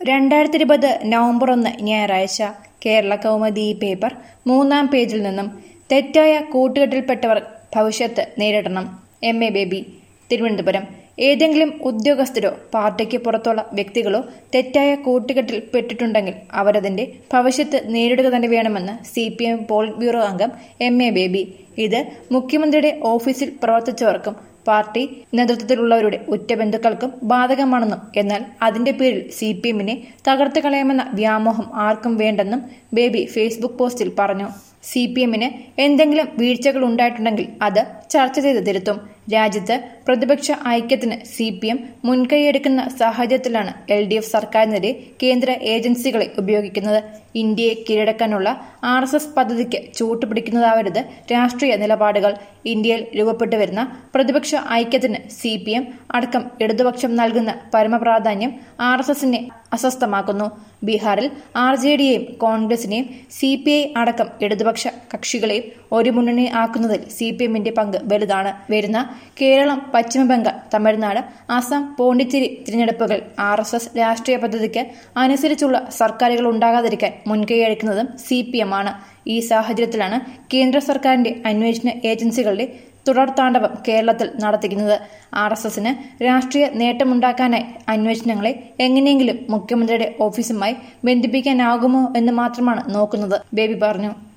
രണ്ടായിരത്തി ഇരുപത് നവംബർ ഒന്ന് ഞായറാഴ്ച കേരള കൗമുദി പേപ്പർ മൂന്നാം പേജിൽ നിന്നും തെറ്റായ കൂട്ടുകെട്ടിൽപ്പെട്ടവർ ഭവിഷ്യത്ത് നേരിടണം എം എ ബേബി തിരുവനന്തപുരം ഏതെങ്കിലും ഉദ്യോഗസ്ഥരോ പാർട്ടിക്ക് പുറത്തുള്ള വ്യക്തികളോ തെറ്റായ കൂട്ടുകെട്ടിൽ പെട്ടിട്ടുണ്ടെങ്കിൽ അവരതിന്റെ ഭവിഷ്യത്ത് നേരിടുക തന്നെ വേണമെന്ന് C P M politburo അംഗം എം എ ബേബി ഇത് മുഖ്യമന്ത്രിയുടെ ഓഫീസിൽ പ്രവർത്തിച്ചവർക്കും പാർട്ടി നേതൃത്വത്തിലുള്ളവരുടെ ഉറ്റ ബന്ധുക്കൾക്കും ബാധകമാണെന്നും എന്നാൽ അതിന്റെ പേരിൽ സി പി എമ്മിനെ തകർത്ത് കളയാമെന്ന വ്യാമോഹം ആർക്കും വേണ്ടെന്നും ബേബി ഫേസ്ബുക്ക് പോസ്റ്റിൽ പറഞ്ഞു സി പി എമ്മിന് എന്തെങ്കിലും വീഴ്ചകൾ ഉണ്ടായിട്ടുണ്ടെങ്കിൽ അത് ചർച്ച ചെയ്ത് തിരുത്തും രാജ്യത്ത് പ്രതിപക്ഷ ഐക്യത്തിന് സി പി എം മുൻകൈയെടുക്കുന്ന സാഹചര്യത്തിലാണ് എൽ ഡി എഫ് സർക്കാരിനെതിരെ കേന്ദ്ര ഏജൻസികളെ ഉപയോഗിക്കുന്നത് ഇന്ത്യയെ കീഴടക്കാനുള്ള ആർ എസ് എസ് പദ്ധതിക്ക് ചൂട്ടുപിടിക്കുന്നതാവരുത് രാഷ്ട്രീയ നിലപാടുകൾ ഇന്ത്യയിൽ രൂപപ്പെട്ടു വരുന്ന പ്രതിപക്ഷ ഐക്യത്തിന് സി പി എം അടക്കം ഇടതുപക്ഷം നൽകുന്ന പരമപ്രാധാന്യം ആർ എസ് എസിനെ അസ്വസ്ഥമാക്കുന്നു ബീഹാറിൽ ആർ ജെ ഡിയെയും കോൺഗ്രസിനെയും സി പി ഐ അടക്കം ഇടതുപക്ഷ കക്ഷികളെയും ഒരു മുന്നണി ആക്കുന്നതിൽ സി പി എമ്മിന്റെ പങ്ക് വലുതാണ് വരുന്ന കേരളം പശ്ചിമബംഗാൾ തമിഴ്നാട് ആസാം പോണ്ടിച്ചേരി തിരഞ്ഞെടുപ്പുകൾ ആർ എസ് എസ് രാഷ്ട്രീയ പദ്ധതിക്ക് അനുസരിച്ചുള്ള സർക്കാരുകൾ ഉണ്ടാകാതിരിക്കാൻ മുൻകൈയെടുക്കുന്നതും സി പി എം ആണ് ഈ സാഹചര്യത്തിലാണ് കേന്ദ്ര സർക്കാരിന്റെ അന്വേഷണ ഏജൻസികളുടെ തുടർ താണ്ഡവം കേരളത്തിൽ നടത്തിക്കുന്നത് ആർ എസ് എസിന് രാഷ്ട്രീയ നേട്ടമുണ്ടാക്കാനായി അന്വേഷണങ്ങളെ എങ്ങനെയെങ്കിലും മുഖ്യമന്ത്രിയുടെ ഓഫീസുമായി ബന്ധിപ്പിക്കാനാകുമോ എന്ന് മാത്രമാണ് നോക്കുന്നത് ബേബി പറഞ്ഞു